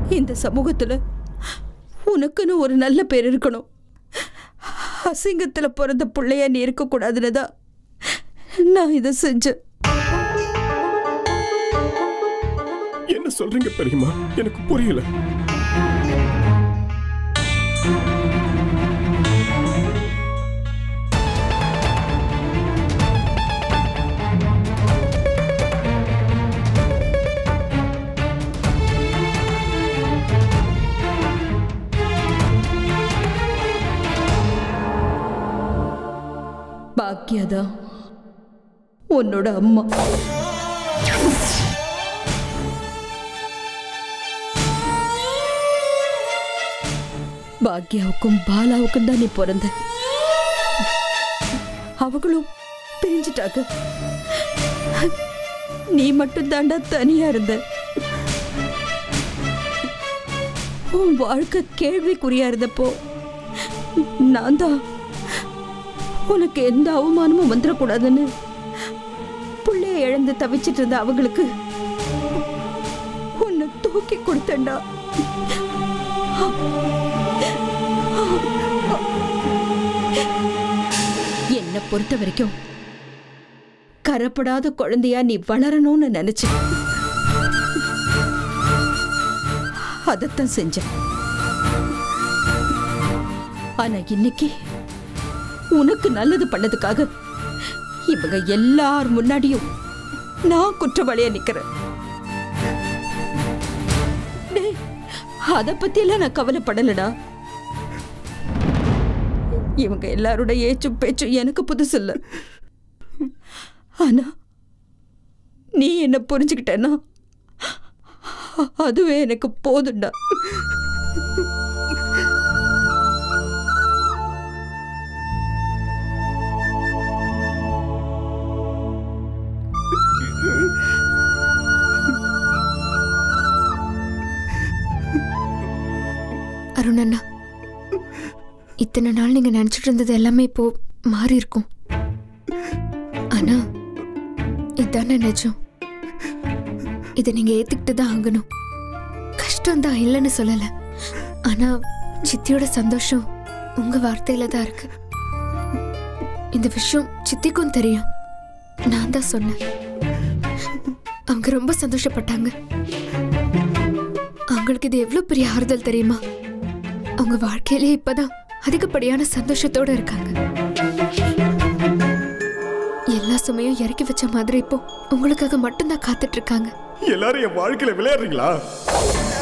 இந்த சமூகத்துல உனக்குன்னு ஒரு நல்ல பேர் இருக்கணும் அசிங்கத்துல பிறந்த பிள்ளையா நீ இருக்கக்கூடாதுன்னு தான் நான் இதை செஞ்சேன் என்ன சொல்றீங்க பெரியம்மா எனக்கு புரியல பாக்கியதா உன்னோட அம்மா பாக்யாவுக்கும் பாலாவுக்கும் தான் நீ பிறந்த அவங்களும் பிரிஞ்சிட்டாங்க நீ மட்டும் தாண்டா தனியா இருந்த உன் வாழ்க்கை கேள்விக்குறியா இருந்தப்போ நான் தான் உனக்கு எந்த அவமானமும் வந்துடக்கூடாதுன்னு புள்ளைய இழந்து தவிச்சிட்டு இருந்த அவங்களுக்கு உன்னை தூக்கி கொடுத்தேன்டா என்னை பொறுத்த வரைக்கும் கரப்படாத குழந்தையா நீ வளரணும்னு நினைச்ச அதைத்தான் செஞ்சேன் ஆனா இன்னைக்கு உனக்கு நல்லது பண்ணதுக்காக இவங்க எல்லார் முன்னாடியும் நான் குற்றவாளியா நிக்கிறேன் டேய், அத பத்தி எல்லாம் நான் கவலைப்படலடா இவங்க எல்லாரோட ஏச்சும் பேச்சும் எனக்கு புதுசு இல்ல ஆனா நீ என்ன புரிஞ்சுக்கிட்டேன்னா அதுவே எனக்கு போதும்டா அருண் அண்ணா இத்தனை நாள் நீங்க நினைச்சிட்டு இருந்தது எல்லாமே இப்போ மாறி இருக்கும் ஆனா இதானே நிஜம் இதை நீங்க ஏத்துக்கிட்டு தான் ஆகணும் கஷ்டம் தான் இல்லைன்னு சொல்லல ஆனா சித்தியோட சந்தோஷம் உங்க வார்த்தையில தான் இருக்கு இந்த விஷயம் சித்திக்கும் தெரியும் நான் தான் சொன்னேன் அவங்க ரொம்ப சந்தோஷப்பட்டாங்க அவங்களுக்கு இது எவ்வளவு பெரிய ஆறுதல் தெரியுமா அவங்க வாழ்க்கையிலே இப்பதான் அதிகப்படியான சந்தோஷத்தோட இருக்காங்க எல்லா சுமையும் இறக்கி வச்ச மாதிரி இப்போ உங்களுக்காக மட்டும்தான் காத்துட்டு இருக்காங்க எல்லாரும் என் வாழ்க்கையில விளையாடுறீங்களா